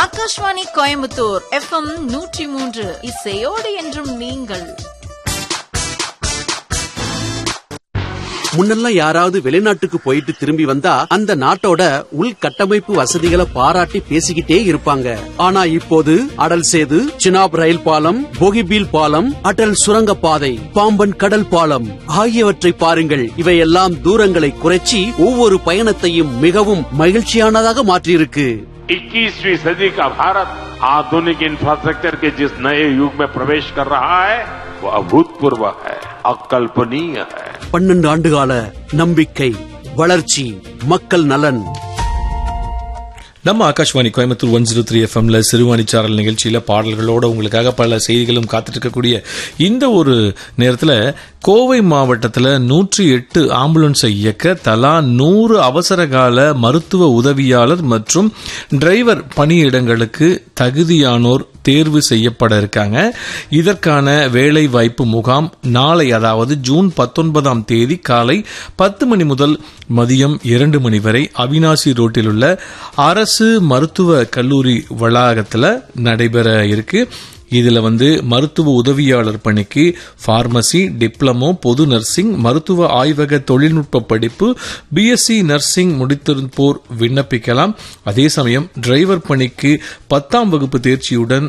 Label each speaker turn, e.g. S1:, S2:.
S1: Akashvani Coimbatore FM நூற்றி மூன்று இசையோடு என்றும் நீங்கள்
S2: முன்னெல்லாம் யாராவது வெளிநாட்டுக்கு போயிட்டு திரும்பி வந்தா அந்த நாட்டோட உள்கட்டமைப்பு வசதிகளை பாராட்டி பேசிக்கிட்டே இருப்பாங்க ஆனா இப்போது அடல் சேது சினாப் ரயில் பாலம் போகிபீல் பாலம் அடல் சுரங்க பாதை பாம்பன் கடல் பாலம் ஆகியவற்றை பாருங்கள் இவையெல்லாம் தூரங்களை குறைச்சி ஒவ்வொரு பயணத்தையும் மிகவும் மகிழ்ச்சியானதாக மாற்றியிருக்கு
S3: 21वीं सदी का भारत आधुनिक इंफ्रास्ट्रक्चर के जिस नए युग में प्रवेश कर रहा है वो अभूतपूर्व है अकल्पनीय है
S2: பன்னெண்டு ஆண்டுகால நம்பிக்கை வளர்ச்சி மக்கள் நலன்
S4: நம்ம Akashvani Coimbatore one zero three எஃப்எம்ல சிறுவாணி சாரல் நிகழ்ச்சியில பாடல்களோட உங்களுக்காக பல செய்திகளும் காத்துட்டு இருக்கக்கூடிய இந்த ஒரு நேரத்துல கோவை மாவட்டத்துல நூற்றி எட்டு ஆம்புலன்ஸை இயக்க தலா நூறு அவசர கால மருத்துவ உதவியாளர் மற்றும் டிரைவர் பணியிடங்களுக்கு தகுதியானோர் தேர்வு செய்யப்பட இருக்காங்க இதற்கான வேலை வாய்ப்பு முகாம் நாளை அதாவது ஜூன் பத்தொன்பதாம் தேதி காலை பத்து மணி முதல் மதியம் இரண்டு மணி வரை அவினாசி ரோட்டில் உள்ள அரசு மருத்துவ கல்லூரி வளாகத்தில் நடைபெற இருக்கு இதுல வந்து மருத்துவ உதவியாளர் பணிக்கு பார்மசி டிப்ளமோ பொது நர்சிங் மருத்துவ ஆய்வக தொழில்நுட்ப படிப்பு பிஎஸ்சி நர்சிங் முடித்திருப்போர் விண்ணப்பிக்கலாம் அதே சமயம் டிரைவர் பணிக்கு பத்தாம் வகுப்பு தேர்ச்சியுடன்